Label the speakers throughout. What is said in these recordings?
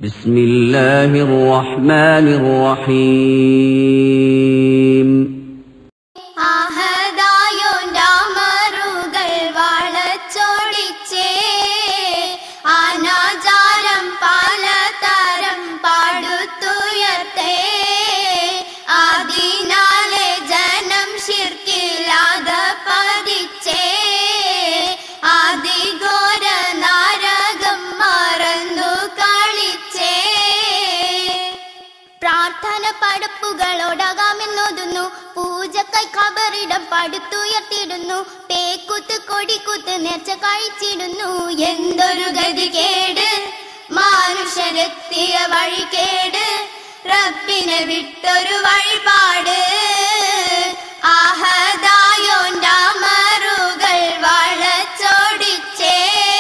Speaker 1: بسم الله الرحمن الرحيم
Speaker 2: ആഹദായോണ്ടാമറുകൾ വളച്ചൊടിച്ചേ അനാചാരം പലതരം പാടുത്തുയർത്തേ അതിനാലെ ജനം ശിർക്കില്ലാതെ പതിച്ചേ അതിഘോര നാരകം മറന്നു കളിച്ചേ പ്രാർത്ഥന പടപ്പുകളോടാകാമെന്നോതുന്നു പൂജക്കായി ഖബറിടം പടുത്തുയർത്തിടുന്നു പേക്കുത്ത് കൊടിക്കുത്ത് നേർച്ച കഴിച്ചിടുന്നു എന്തൊരു ഗതികേട് മാനുഷരെത്തിയ വഴികേട് റബ്ബിനെ വിട്ടൊരു വഴിപാട് ആഹദായോണ്ടാമറുകൾ വളച്ചോടിച്ചേ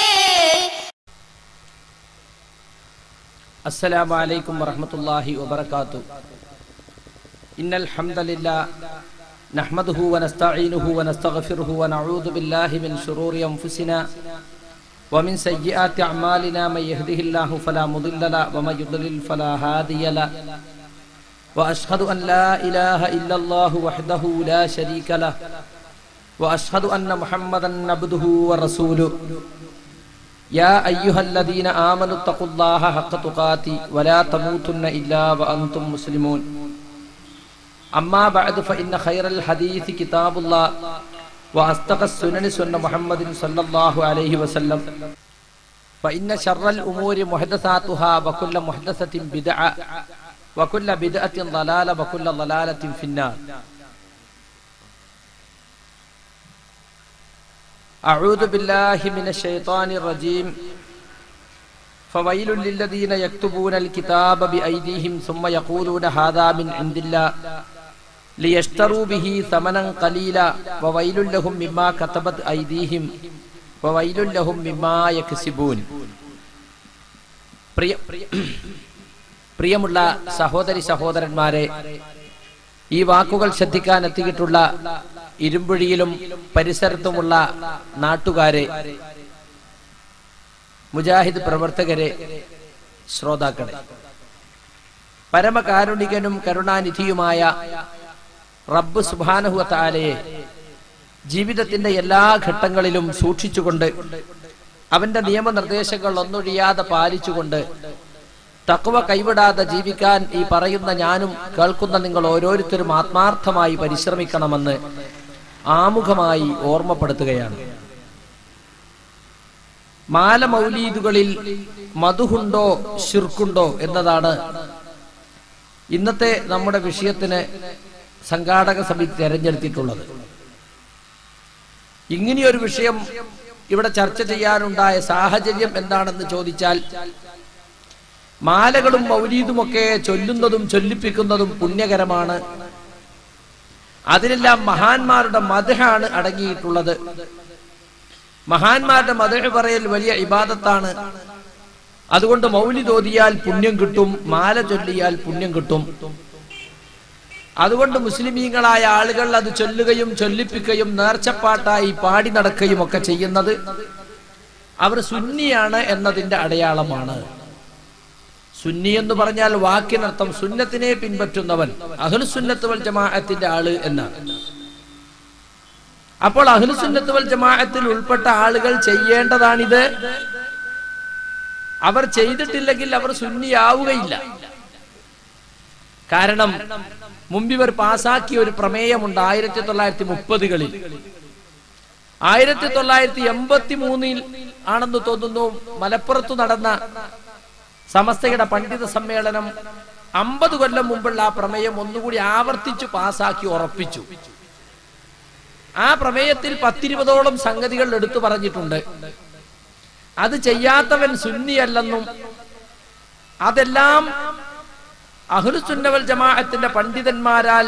Speaker 3: السلام عليكم ورحمة الله وبركاته إن الحمد لله نحمده ونستعينه ونستغفره ونعوذ بالله من شرور أنفسنا ومن سيئات أعمالنا من يهده الله فلا مضل له ومن يضلل فلا هادي له وأشهد أن لا إله إلا الله وحده لا شريك له وأشهد أن محمدا عبده ورسوله يا أيها الذين آمنوا اتقوا الله حق تقاته ولا تموتن إلا وأنتم مسلمون أما بعد فإن خير الحديث كتاب الله وأصدق السنن سنة محمد صلى الله عليه وسلم فإن شر الأمور محدثاتها وكل محدثة بدعة وكل بدعة ضلالة وكل ضلالة في النار أعوذ بالله من الشيطان الرجيم فويل للذين يكتبون الكتاب بأيديهم ثم يقولون هذا من عند الله ليشتروا به ثمنا قليلا وويل لهم مما كتبت أيديهم وويل لهم مما يكسبون പ്രിയ പ്രിയമുള്ള സഹോദരി സഹോദരന്മാരെ ഈ വാക്കുകൾ ശ്രദ്ധിക്കാൻ എത്തിയിട്ടുള്ള ഇരുമ്പുഴിയിലും പരിസരത്തുമുള്ള നാട്ടുകാരെ മുജാഹിദ് പ്രവർത്തകരെ ശ്രോതാക്കളെ പരമകാരുണികനും കരുണാനിധിയുമായ റബ്ബ് സുബാനഹുവ താലയെ ജീവിതത്തിന്റെ എല്ലാ ഘട്ടങ്ങളിലും സൂക്ഷിച്ചുകൊണ്ട് അവന്റെ നിയമനിർദ്ദേശങ്ങൾ ഒന്നൊഴിയാതെ പാലിച്ചുകൊണ്ട് തക്വ കൈവിടാതെ ജീവിക്കാൻ ഈ പറയുന്ന ഞാനും കേൾക്കുന്ന നിങ്ങൾ ഓരോരുത്തരും ആത്മാർത്ഥമായി പരിശ്രമിക്കണമെന്ന് ആമുഖമായി ഓർമ്മപ്പെടുത്തുകയാണ് മാല മൗലീദുകളിൽ മധുഹുണ്ടോ ഷിർക്കുണ്ടോ എന്നതാണ് ഇന്നത്തെ നമ്മുടെ വിഷയത്തിന് സംഘാടക സമിതി തെരഞ്ഞെടുത്തിട്ടുള്ളത് ഇങ്ങനെയൊരു വിഷയം ഇവിടെ ചർച്ച ചെയ്യാനുണ്ടായ സാഹചര്യം എന്താണെന്ന് ചോദിച്ചാൽ മാലകളും മൗലീദുമൊക്കെ ചൊല്ലുന്നതും ചൊല്ലിപ്പിക്കുന്നതും പുണ്യകരമാണ് അതിലെല്ലാം മഹാന്മാരുടെ മതഹാണ് അടങ്ങിയിട്ടുള്ളത് മഹാന്മാരുടെ മതഹ് പറയൽ വലിയ ഇബാദത്താണ് അതുകൊണ്ട് മൗലിദ് ഓതിയാൽ പുണ്യം കിട്ടും മാല ചൊല്ലിയാൽ പുണ്യം കിട്ടും അതുകൊണ്ട് മുസ്ലിമീങ്ങളായ ആളുകൾ അത് ചൊല്ലുകയും ചൊല്ലിപ്പിക്കുകയും നേർച്ചപ്പാട്ടായി പാടി നടക്കുകയും ഒക്കെ ചെയ്യുന്നത് അവർ സുന്നിയാണ് എന്നതിന്റെ അടയാളമാണ് സുന്നി എന്ന് പറഞ്ഞാൽ വാക്കിനർത്ഥം സുന്നത്തിനെ പിൻപറ്റുന്നവൻ അഹ്ലുസുന്നത്ത് വൽ ജമാഅത്തിന്റെ ആള് എന്നാണ് അപ്പോൾ അഹ്ലുസുന്നത്ത് വൽ ജമാഅത്തിൽ ഉൾപ്പെട്ട ആളുകൾ ചെയ്യേണ്ടതാണിത് അവർ ചെയ്തിട്ടില്ലെങ്കിൽ അവർ സുന്നിയാവുകയില്ല കാരണം മുമ്പിവർ പാസാക്കിയ ഒരു പ്രമേയമുണ്ട് ആയിരത്തി തൊള്ളായിരത്തി മുപ്പതുകളിൽ ആയിരത്തി തൊള്ളായിരത്തി എൺപത്തി മൂന്നിൽ ആണെന്ന് തോന്നുന്നു മലപ്പുറത്ത് നടന്ന സമസ്തയുടെ പണ്ഡിത സമ്മേളനം അമ്പത് കൊല്ലം മുമ്പുള്ള ആ പ്രമേയം ഒന്നുകൂടി ആവർത്തിച്ചു പാസാക്കി ഉറപ്പിച്ചു ആ പ്രമേയത്തിൽ പത്തിരുപതോളം സംഗതികൾ എടുത്തു പറഞ്ഞിട്ടുണ്ട് അത് ചെയ്യാത്തവൻ സുന്നിയല്ലെന്നും അതെല്ലാം അഹ്ലുസുന്നവൽ ജമാഅത്തിന്റെ പണ്ഡിതന്മാരാൽ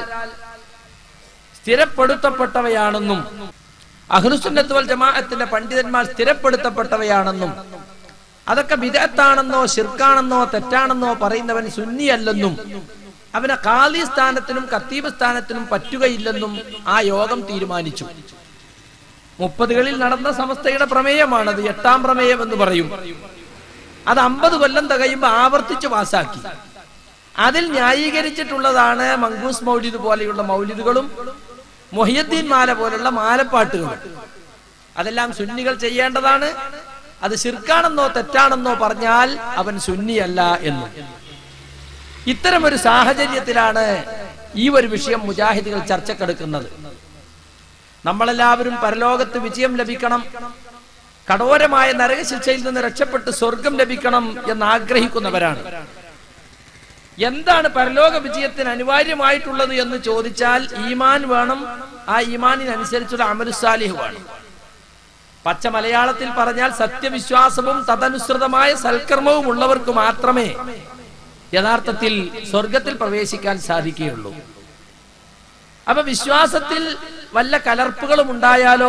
Speaker 3: സ്ഥിരപ്പെടുത്തപ്പെട്ടവയാണെന്നും അഹ്ലുസുന്നത്ത് വൽ ജമാഅത്തിന്റെ പണ്ഡിതന്മാർ സ്ഥിരപ്പെടുത്തപ്പെട്ടവയാണെന്നും അതൊക്കെ വിദഗ്ധാണെന്നോ ശിർക്കാണെന്നോ തെറ്റാണെന്നോ പറയുന്നവൻ സുന്നിയല്ലെന്നും അവനെ കാലി സ്ഥാനത്തിനും കത്തീബ് സ്ഥാനത്തിനും പറ്റുകയില്ലെന്നും ആ യോഗം തീരുമാനിച്ചു മുപ്പതുകളിൽ നടന്ന സമസ്തയുടെ പ്രമേയമാണത് എട്ടാം പ്രമേയം എന്ന് പറയും അത് അമ്പത് കൊല്ലം തികയുമ്പോൾ ആവർത്തിച്ച് പാസാക്കി അതിൽ ന്യായീകരിച്ചിട്ടുള്ളതാണ് മങ്കൂസ് മൗലിദ് പോലെയുള്ള മൗലിദുകളും മൊഹിയദ്ദീൻ മാല പോലുള്ള മാലപ്പാട്ടുകളും അതെല്ലാം സുന്നികൾ ചെയ്യേണ്ടതാണ് അത് ശിർക്കാണെന്നോ തെറ്റാണെന്നോ പറഞ്ഞാൽ അവൻ സുന്നിയല്ല എന്നും ഇത്തരം ഒരു സാഹചര്യത്തിലാണ് ഈ ഒരു വിഷയം മുജാഹിദുകൾ ചർച്ചക്കെടുക്കുന്നത് നമ്മളെല്ലാവരും പരലോകത്ത് വിജയം ലഭിക്കണം കഠോരമായ നരകശിക്ഷയിൽ നിന്ന് രക്ഷപ്പെട്ട് സ്വർഗം ലഭിക്കണം എന്ന് ആഗ്രഹിക്കുന്നവരാണ് എന്താണ് പരലോക വിജയത്തിന് അനിവാര്യമായിട്ടുള്ളത് എന്ന് ചോദിച്ചാൽ ഈമാൻ വേണം ആ ഈമാനിനനുസരിച്ചുള്ള അമലുസാലിഹ് വേണം പച്ച മലയാളത്തിൽ പറഞ്ഞാൽ സത്യവിശ്വാസവും തദനുസൃതമായ സൽക്കർമ്മവും ഉള്ളവർക്ക് മാത്രമേ യഥാർത്ഥത്തിൽ സ്വർഗത്തിൽ പ്രവേശിക്കാൻ സാധിക്കുകയുള്ളൂ അപ്പൊ വിശ്വാസത്തിൽ വല്ല കലർപ്പുകളും ഉണ്ടായാലോ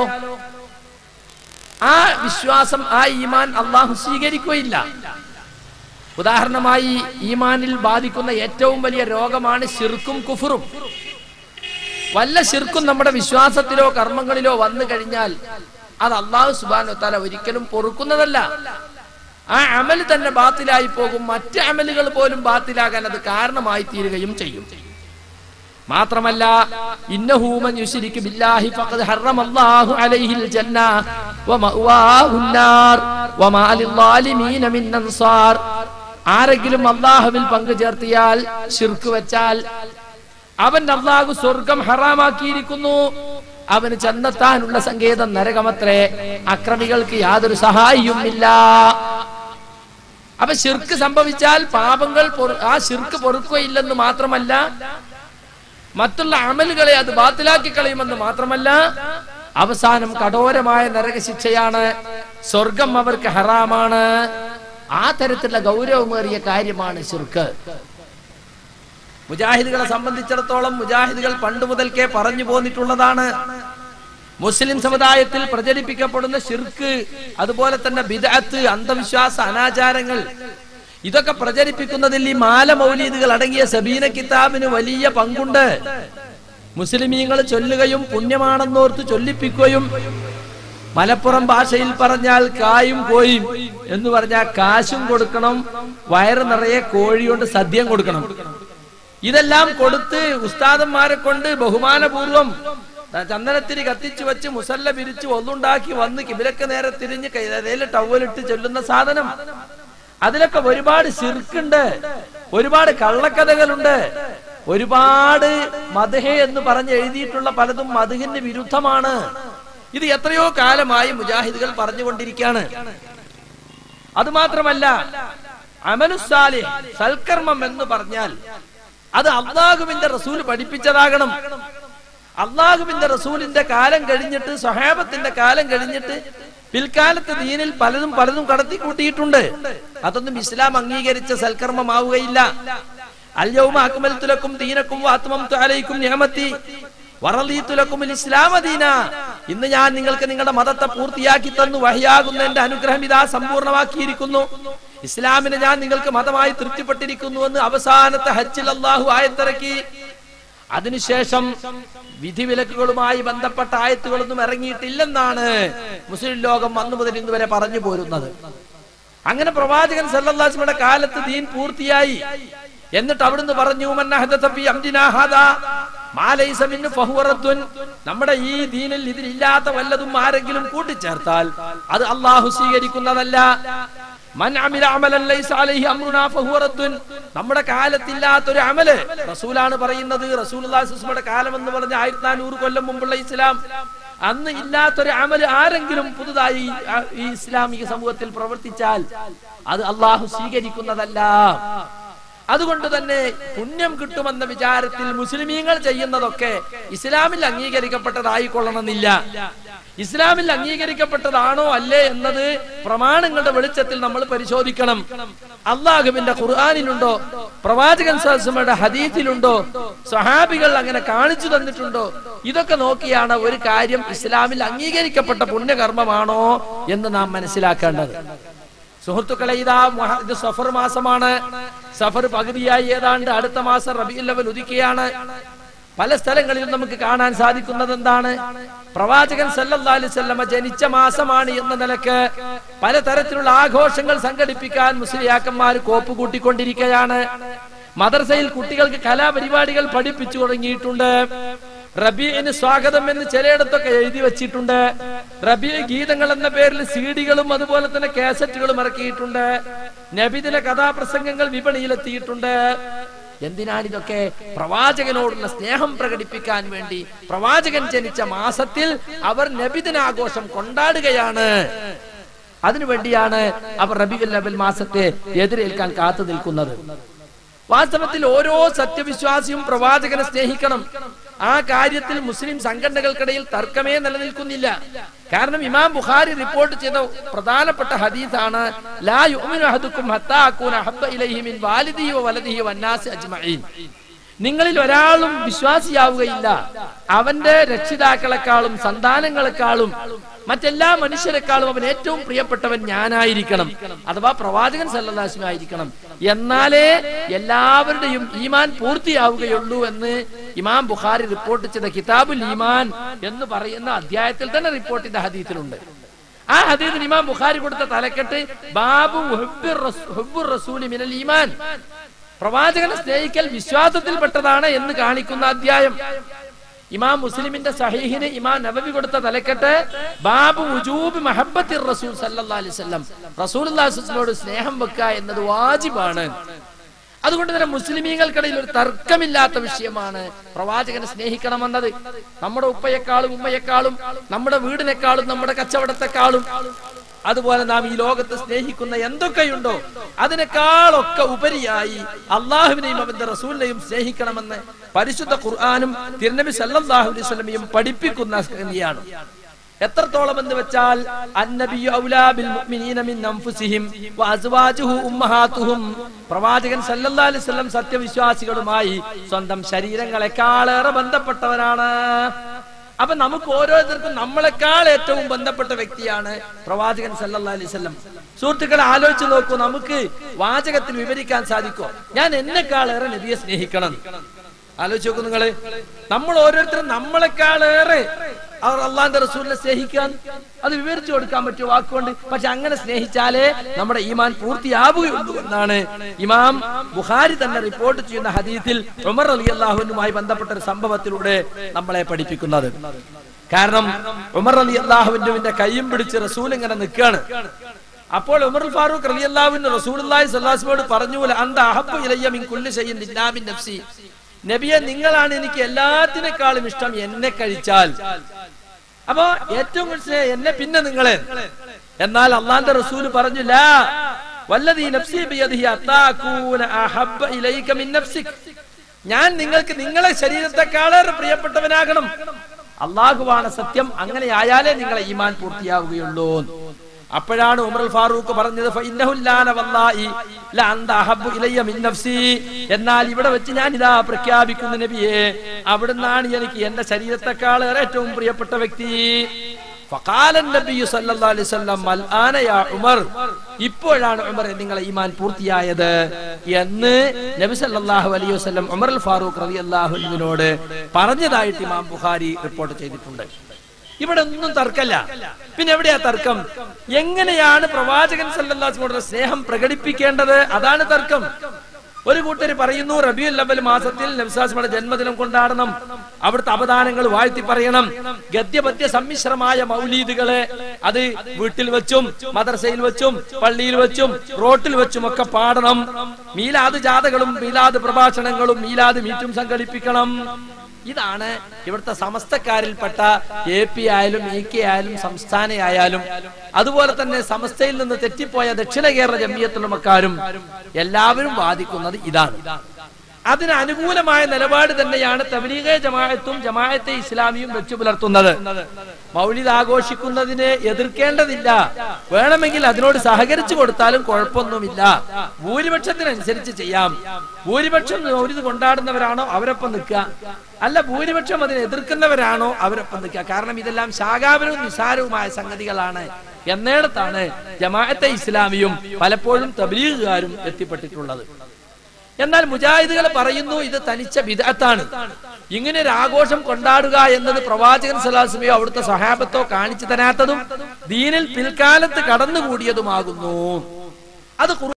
Speaker 3: ആ വിശ്വാസം ആ ഈമാൻ അള്ളാഹു സ്വീകരിക്കുകയില്ല ഉദാഹരണമായി ഈമാനിൽ ബാധിക്കുന്ന ഏറ്റവും വലിയ രോഗമാണ് ശിർക്കും കുഫറും വല്ല ശിർക്കും നമ്മുടെ വിശ്വാസത്തിലോ കർമ്മങ്ങളിലോ വന്നു കഴിഞ്ഞാൽ അത് അള്ളാഹു സുബാനോ തല ഒരിക്കലും പൊറുക്കുന്നതല്ല ആ അമൽ തന്നെ ബാത്തിലായി പോകും മറ്റ് അമലുകൾ പോലും ബാത്തിലാകാൻ അത് കാരണമായി തീരുകയും ചെയ്യും മാത്രമല്ല ഇന്നഹൂമൻ യുശ്രികു ബില്ലാഹി ഫഖദ് ഹറമല്ലാഹു അലൈഹിൽ ജന്ന വമഅവാഹുൻ നാർ വമാ ലിദ്ദാലിമീന മിൻ അൻസാർ ആരെങ്കിലും അള്ളാഹുവിൽ പങ്കു ചേർത്തിയാൽ ശിർക്ക് വെച്ചാൽ അവൻ അള്ളാഹു സ്വർഗം ഹറാമാക്കിയിരിക്കുന്നു അവന് ചെന്നെത്താനുള്ള സങ്കേതം നരകമത്രേ അക്രമികൾക്ക് യാതൊരു സഹായിയുമില്ല അപ്പൊ ശിർക്ക് സംഭവിച്ചാൽ പാപങ്ങൾ പൊറു- ആ ശിർക്ക് പൊറുക്കുകയില്ലെന്ന് മാത്രമല്ല മറ്റുള്ള അമലുകളെ അത് ബാത്തിലാക്കി കളയുമെന്ന് മാത്രമല്ല അവസാനം കഠോരമായ നരകശിക്ഷയാണ് സ്വർഗം അവർക്ക് ഹറാമാണ് ആ തരത്തിലുള്ള ഗൗരവമേറിയ കാര്യമാണ് ശിർക്ക് മുജാഹിദുകളെ സംബന്ധിച്ചിടത്തോളം മുജാഹിദുകൾ പണ്ട് മുതൽക്കേ പറഞ്ഞു പോന്നിട്ടുള്ളതാണ് മുസ്ലിം സമുദായത്തിൽ പ്രചരിപ്പിക്കപ്പെടുന്ന ഷിർക്ക് അതുപോലെ തന്നെ ബിദഅത്ത് അന്ധവിശ്വാസ അനാചാരങ്ങൾ ഇതൊക്കെ പ്രചരിപ്പിക്കുന്നതിൽ ഈ മാല മൗലീദുകൾ അടങ്ങിയ സബീന കിതാബിന് വലിയ പങ്കുണ്ട് മുസ്ലിമീങ്ങൾ ചൊല്ലുകയും പുണ്യമാണെന്നോർത്ത് ചൊല്ലിപ്പിക്കുകയും മലപ്പുറം ഭാഷയിൽ പറഞ്ഞാൽ കായും കോയും എന്ന് പറഞ്ഞാൽ കാശും കൊടുക്കണം വയറ് നിറയെ കോഴി കൊണ്ട് സദ്യം കൊടുക്കണം ഇതെല്ലാം കൊടുത്ത് ഉസ്താദന്മാരെ കൊണ്ട് ബഹുമാനപൂർവം ചന്ദനത്തിരി കത്തിച്ചു വെച്ച് മുസല്ല പിരിച്ച് ഒന്നുണ്ടാക്കി വന്ന് കിബിലക്ക് നേരെ തിരിഞ്ഞ് കയ്യിൽ ടവലിട്ട് ചൊല്ലുന്ന സാധനം അതിലൊക്കെ ഒരുപാട് ശിർക്കുണ്ട് ഒരുപാട് കള്ളക്കഥകളുണ്ട് ഒരുപാട് മധുഹ എന്ന് പറഞ്ഞ് എഴുതിയിട്ടുള്ള പലതും മധുഹിന് വിരുദ്ധമാണ് ഇത് എത്രയോ കാലമായി മുജാഹിദുകൾ പറഞ്ഞുകൊണ്ടിരിക്കുകയാണ് അതുമാത്രമല്ല അമനുസാലി സൽക്കർമ്മം എന്ന് പറഞ്ഞാൽ അത് അള്ളാഹുവിന്റെ റസൂൽ പഠിപ്പിച്ചതാകണം അള്ളാഹുവിന്റെ റസൂലിന്റെ കാലം കഴിഞ്ഞിട്ട് സഹാബത്തിന്റെ കാലം കഴിഞ്ഞിട്ട് പിൽക്കാലത്ത് ദീനിൽ പലതും പലതും കടത്തി കൂട്ടിയിട്ടുണ്ട് അതൊന്നും ഇസ്ലാം അംഗീകരിച്ച സൽക്കർമ്മമാവുകയില്ല അല്യവും അക്മൽത്തുലക്കും ദീനക്കും വാത്മം അലൈക്കും നിയമത്തി വറലീത്തുലക്കും ഇസ്ലാമ ദീന ഇന്ന് ഞാൻ നിങ്ങൾക്ക് നിങ്ങളുടെ മതത്തെ പൂർത്തിയാക്കി തന്നു വഹിയാകുന്ന എന്റെ അനുഗ്രഹം ഇതാ സമ്പൂർണ്ണമാക്കിയിരിക്കുന്നു ഇസ്ലാമിനെ ഞാൻ നിങ്ങൾക്ക് മതമായി തൃപ്തിപ്പെട്ടിരിക്കുന്നു എന്ന് അവസാനത്തെ ഹജ്ജിൽ അള്ളാഹു ആയത്തിറക്കി അതിനുശേഷം വിധിവിലക്കുകളുമായി ബന്ധപ്പെട്ട ആയത്തുകളൊന്നും ഇറങ്ങിയിട്ടില്ലെന്നാണ് മുസ്ലിം ലോകം അന്നു മുതൽ ഇന്ന് വരെ പറഞ്ഞു പോരുന്നത് അങ്ങനെ പ്രവാചകൻ സല്ലാസ്മയുടെ കാലത്ത് ദീൻ പൂർത്തിയായി എന്നിട്ട് അവിടുന്ന് പറഞ്ഞു "മൻ അഹദഥ ഫീ അംരിനാ ഹാദാ മാ ലൈസ മിൻഹു ഫഹുവ റദ്ദുൻ." നമ്മുടെ ഈ ദീനിൽ ഇതിലില്ലാത്ത വല്ലതും ആരെങ്കിലും കൂട്ടിച്ചേർത്താൽ അത് അള്ളാഹു സ്വീകരിക്കുന്നതല്ല മൻ അമില അമലൻ ലൈസ അലൈഹി അംറുനാ ഫഹുവ റദ്ദുൻ. നമ്മുടെ കാലത്തില്ലാത്ത ഒരു അമല് റസൂലാണ് പറയുന്നത് റസൂലുള്ളാഹിയുടെ കാലം എന്ന് പറഞ്ഞ ആയിരത്തി നാനൂറ് കൊല്ലം മുമ്പുള്ള ഇസ്ലാം അന്ന് ഇല്ലാത്തൊരു അമല് ആരെങ്കിലും പുതുതായി ആ, ഈ ഇസ്ലാമിക സമൂഹത്തിൽ പ്രവർത്തിച്ചാൽ അത് അള്ളാഹു സ്വീകരിക്കുന്നതല്ല അതുകൊണ്ട് തന്നെ പുണ്യം കിട്ടുമെന്ന വിചാരത്തിൽ മുസ്ലിമീങ്ങൾ ചെയ്യുന്നതൊക്കെ ഇസ്ലാമിൽ അംഗീകരിക്കപ്പെട്ടതായിക്കൊള്ളണമെന്നില്ല ഇസ്ലാമിൽ അംഗീകരിക്കപ്പെട്ടതാണോ അല്ലേ എന്നത് പ്രമാണങ്ങളുടെ വെളിച്ചത്തിൽ നമ്മൾ പരിശോധിക്കണം അള്ളാഹുവിന്റെ ഖുർആാനിലുണ്ടോ പ്രവാചകൻ സഹസ്മയുടെ ഹദീത്തിലുണ്ടോ സഹാബികൾ അങ്ങനെ കാണിച്ചു തന്നിട്ടുണ്ടോ ഇതൊക്കെ നോക്കിയാണ് ഒരു കാര്യം ഇസ്ലാമിൽ അംഗീകരിക്കപ്പെട്ട പുണ്യകർമ്മമാണോ എന്ന് നാം മനസ്സിലാക്കേണ്ടത് സുഹൃത്തുക്കളെ ഇതാ മുഹ- ഇത് സഫർ മാസമാണ് സഫർ പകുതിയായി ഏതാണ്ട് അടുത്ത മാസം റബിയുൽ അവൽ ഉദിക്കുകയാണ് പല സ്ഥലങ്ങളിലും നമുക്ക് കാണാൻ സാധിക്കുന്നത് എന്താണ് പ്രവാചകൻ സല്ലല്ലാഹു അലൈഹി വസല്ലമ ജനിച്ച മാസമാണ് എന്ന നിലക്ക് പലതരത്തിലുള്ള ആഘോഷങ്ങൾ സംഘടിപ്പിക്കാൻ മുസ്ലിയാക്കന്മാർ കോപ്പ് കൂട്ടിക്കൊണ്ടിരിക്കുകയാണ് മദർസയിൽ കുട്ടികൾക്ക് കലാപരിപാടികൾ പഠിപ്പിച്ചു തുടങ്ങിയിട്ടുണ്ട് റബീന് സ്വാഗതം എന്ന് ചിലയിടത്തൊക്കെ എഴുതി വെച്ചിട്ടുണ്ട് റബീ ഗീതങ്ങൾ എന്ന പേരിൽ സീഡികളും അതുപോലെ തന്നെ കാസറ്റുകളും ഇറക്കിയിട്ടുണ്ട് നബിദിന കഥാപ്രസംഗങ്ങൾ വിപണിയിലെത്തിയിട്ടുണ്ട് എന്തിനാണ് ഇതൊക്കെ പ്രവാചകനോടുള്ള സ്നേഹം പ്രകടിപ്പിക്കാൻ വേണ്ടി പ്രവാചകൻ ജനിച്ച മാസത്തിൽ അവർ നബിദിനാഘോഷം കൊണ്ടാടുകയാണ് അതിനുവേണ്ടിയാണ് അവർ റബിഉൽ അവൽ മാസത്തെ എതിരേൽക്കാൻ കാത്തു നിൽക്കുന്നത് വാസ്തവത്തിൽ ഓരോ സത്യവിശ്വാസിയും പ്രവാചകനെ സ്നേഹിക്കണം ആ കാര്യത്തിൽ മുസ്ലിം സംഘടനകൾക്കിടയിൽ തർക്കമേ നിലനിൽക്കുന്നില്ല കാരണം ഇമാം ബുഖാരി റിപ്പോർട്ട് ചെയ്ത പ്രധാനപ്പെട്ട ഹദീസാണ് ലാ യുഅ്മിനു അഹദുക്കും ഹത്താ അകൂന ഹബ്ബ ഇലൈഹി മിൻ വാലിദിഹി വ വലദിഹി വന്നാസി അജ്മഈൻ നിങ്ങളിൽ ഒരാളും വിശ്വാസിയാവുകയില്ല അവന്റെ രക്ഷിതാക്കളെക്കാളും സന്താനങ്ങളെക്കാളും മറ്റെല്ലാ മനുഷ്യരെക്കാളും അവൻ ഏറ്റവും പ്രിയപ്പെട്ടവൻ ഞാനായിരിക്കണം അഥവാ പ്രവാചകൻ സല്ലാസ്മ ആയിരിക്കണം എന്നാലേ എല്ലാവരുടെയും ഈമാൻ പൂർത്തിയാവുകയുള്ളൂ എന്ന് ഇമാം ബുഖാരി റിപ്പോർട്ട് ചെയ്ത കിതാബുൽ ഈമാൻ എന്ന് പറയുന്ന അധ്യായത്തിൽ തന്നെ റിപ്പോർട്ട് ചെയ്ത ഹദീത്തിലുണ്ട് ആ ഹദീദിന് ഇമാം ബുഖാരി കൊടുത്ത തലക്കെട്ട് ബാബു ഹുബ്ബിർ റസൂ- ഹുബ്ബുർ റസൂലി മിനൽ ഈമാൻ പ്രവാചകനെ സ്നേഹിക്കൽ വിശ്വാസത്തിൽപ്പെട്ടതാണ് എന്ന് കാണിക്കുന്ന അധ്യായം ഇമാം മുസ്ലിമിന്റെ സഹീഹിന് ഇമാം നബവി കൊടുത്ത തലക്കെട്ട് ബാബു ഉജൂബ് മഹബത്തിർ റസൂൽ സല്ലല്ലാഹു അലൈഹി വസല്ലം റസൂലുള്ളാഹിനോട് സ്നേഹം വെക്കുക എന്നത് വാജിബാണ് അതുകൊണ്ട് തന്നെ മുസ്ലിമീങ്ങൾക്കിടയിൽ ഒരു തർക്കമില്ലാത്ത വിഷയമാണ് പ്രവാചകനെ സ്നേഹിക്കണമെന്നത് നമ്മുടെ ഉപ്പയെക്കാളും ഉമ്മയെക്കാളും നമ്മുടെ വീടിനേക്കാളും നമ്മുടെ കച്ചവടത്തെക്കാളും അതുപോലെ നാം ഈ ലോകത്ത് സ്നേഹിക്കുന്ന എന്തൊക്കെയുണ്ടോ അതിനേക്കാളൊക്കെ ഉപരിയായി അള്ളാഹുവിനെയും അവന്റെ റസൂലിനെയും സ്നേഹിക്കണമെന്ന് പരിശുദ്ധ ഖുർആാനും തിരുനബി സല്ലല്ലാഹു അലൈഹി വസല്ലമയും പഠിപ്പിക്കുന്ന സംഗതിയാണ് എത്രത്തോളം എന്ന് വെച്ചാൽ അന്നബിയു ഔലാ ബിൽ മുഅ്മിനീന മിൻ അൻഫുസിഹിം വഅസ്വാജുഹു ഉമ്മഹാത്തുഹും പ്രവാചകൻ സല്ലല്ലാഹു അലൈഹി വസല്ലം സത്യവിശ്വാസികളുമായി സ്വന്തം ശരീരങ്ങളെക്കാളേറെ ബന്ധപ്പെട്ടവനാണ് അപ്പൊ നമുക്ക് ഓരോരുത്തർക്കും നമ്മളെക്കാൾ ഏറ്റവും ബന്ധപ്പെട്ട വ്യക്തിയാണ് പ്രവാചകൻ സല്ലല്ലാഹു അലൈഹി വസല്ലം സുഹൃത്തുക്കളെ ആലോചിച്ച് നോക്കൂ നമുക്ക് വാചകത്തിൽ വിവരിക്കാൻ സാധിക്കോ ഞാൻ എന്നെക്കാളേറെ നബിയെ സ്നേഹിക്കണം ആലോചിച്ച് നോക്കൂ നിങ്ങള് നമ്മൾ ഓരോരുത്തരും നമ്മളെക്കാളേറെ അവർ അള്ളാന്റെ റസൂലിനെ സ്നേഹിക്കാൻ അത് വിവരിച്ചു കൊടുക്കാൻ പറ്റുമോ വാക്കുകൊണ്ട് പക്ഷെ അങ്ങനെ സ്നേഹിച്ചാലേ നമ്മുടെ ഈമാൻ പൂർത്തിയാവുകയുള്ളൂ എന്നാണ് ഇമാം ബുഖാരി തന്നെ റിപ്പോർട്ട് ചെയ്യുന്ന ഹദീത്തിൽ ഉമർ അലി അള്ളാഹുവിനുമായി ബന്ധപ്പെട്ട ഒരു സംഭവത്തിലൂടെ നമ്മളെ പഠിപ്പിക്കുന്നത് കാരണം ഉമർ അലി അള്ളാഹുവിന്റെ കൈയും പിടിച്ച് റസൂൽ ഇങ്ങനെ നിൽക്കുകയാണ് അപ്പോൾ ഉമർ ഫാറൂഖ് അലി അള്ളാഹുവിന്റെ റസൂൽ സല്ലാസ്മോട് പറഞ്ഞു അന്ത അഹബു ഇലയ്യ മിൻ കുല്ലി ഷൈഇൻ ഇല്ലാ മിൻ നഫ്സി നബിയെ നിങ്ങളാണ് എനിക്ക് എല്ലാത്തിനേക്കാളും ഇഷ്ടം എന്നെ കഴിച്ചാൽ അപ്പോ ഏറ്റവും കൂടുതൽ സ്നേഹം എന്നെ പിന്നെ നിങ്ങളെ എന്നാൽ അള്ളാന്റെ റസൂല് പറഞ്ഞു ലാ വല്ലദീ നഫ്സി ബിയദിഹി അത്താകൂന അഹബ്ബ ഇലൈക മിൻ നഫ്സിക് ഞാൻ നിങ്ങൾക്ക് നിങ്ങളെ ശരീരത്തെക്കാളേറെ പ്രിയപ്പെട്ടവനാകണം അള്ളാഹുവാണ് സത്യം അങ്ങനെ ആയാലേ നിങ്ങളെ ഈമാൻ പൂർത്തിയാവുകയുള്ളൂ അപ്പോഴാണ് ഉമർ ഫാറൂഖ് പറഞ്ഞത് "ഫഇന്നഹു ലാന വല്ലാഹി ലഅന്ത അഹബ്ബു ഇലയ്യ മിൻ നഫ്സി." എന്നാൽ ഇവിടെ വെച്ച് ഞാൻ ഇതാ പ്രഖ്യാപിക്കുന്ന നബിയെ അവിടുന്നാണ് എനിക്ക് എന്റെ ശരീരത്തെക്കാളേറെ ഏറ്റവും പ്രിയപ്പെട്ട വ്യക്തി ഫഖാല നബി സല്ലല്ലാഹു അലൈഹി വസല്ലം "അൽ ആന യാ ഉമർ ഇപ്പോഴാണ് ഉമർ നിങ്ങളെ ഈമാൻ പൂർത്തിയായത് എന്ന് നബി സല്ലല്ലാഹു അലൈഹി വസല്ലം ഉമർ അൽ ഫാറൂഖ് റളിയല്ലാഹു അൻഹുവിനോട് പറഞ്ഞതായിട്ട് ഇമാം ബുഖാരി റിപ്പോർട്ട് ചെയ്തിട്ടുണ്ട് ഇവിടെ ഒന്നും തർക്കല്ല പിന്നെ എവിടെയാ തർക്കം എങ്ങനെയാണ് പ്രവാചകൻ സല്ലല്ലാഹുവിനോടുള്ള സ്നേഹം പ്രകടിപ്പിക്കേണ്ടത് അതാണ് തർക്കം ഒരു കൂട്ടർ പറയുന്നു റബിയുൽ അവൽ മാസത്തിൽ നബ്സാസ്മയുടെ ജന്മദിനം കൊണ്ടാടണം അവിടുത്തെ അവദാനങ്ങൾ വാഴ്ത്തി പറയണം ഗദ്യപദ്യ സമ്മിശ്രമായ മൗലീദുകളെ അത് വീട്ടിൽ വെച്ചും മദർസയിൽ വെച്ചും പള്ളിയിൽ വെച്ചും റോട്ടിൽ വെച്ചും ഒക്കെ പാടണം മീലാദ് ജാഥകളും മീലാദ് പ്രഭാഷണങ്ങളും മീലാദ് മീറ്റും സംഘടിപ്പിക്കണം ഇതാണ് ഇവിടുത്തെ സമസ്തക്കാരിൽപ്പെട്ട എ പി ആയാലും ഇ കെ ആയാലും സംസ്ഥാന ആയാലും അതുപോലെ തന്നെ സമസ്തയിൽ നിന്ന് തെറ്റിപ്പോയ ദക്ഷിണ കേരള ജമിയത്തുലമക്കാരും എല്ലാവരും വാദിക്കുന്നത് ഇതാണ് അതിന് അനുകൂലമായ നിലപാട് തന്നെയാണ് തബലീഗ ജമാഅത്തും ജമാഅത്തെ ഇസ്ലാമിയും വെച്ചു പുലർത്തുന്നത് മൗലിദ് ആഘോഷിക്കുന്നതിനെ എതിർക്കേണ്ടതില്ല വേണമെങ്കിൽ അതിനോട് സഹകരിച്ചു കൊടുത്താലും കുഴപ്പമൊന്നുമില്ല ഭൂരിപക്ഷത്തിനനുസരിച്ച് ചെയ്യാം ഭൂരിപക്ഷം മൗലിദ് കൊണ്ടാടുന്നവരാണോ അവരൊപ്പം നിൽക്കുക അല്ല ഭൂരിപക്ഷം അതിനെ എതിർക്കുന്നവരാണോ അവരൊപ്പം നിൽക്കുക കാരണം ഇതെല്ലാം ശാഖാപരവും നിസാരവുമായ സംഗതികളാണ് എന്നിടത്താണ് ജമാഅത്തെ ഇസ്ലാമിയും പലപ്പോഴും തബ്ലീഗുകാരും എത്തിപ്പെട്ടിട്ടുള്ളത് എന്നാൽ മുജാഹിദുകൾ പറയുന്നു ഇത് തനിച്ച വിദഗ്ധാണ് ഇങ്ങനെ ഒരു ആഘോഷം കൊണ്ടാടുക എന്നത് പ്രവാചകൻ സലാസ്മയോ അവിടുത്തെ സഹാബത്തോ കാണിച്ചു തരാത്തതും ദീനിൽ പിൽക്കാലത്ത് കടന്നുകൂടിയതുമാകുന്നു അത് ഖുർആൻ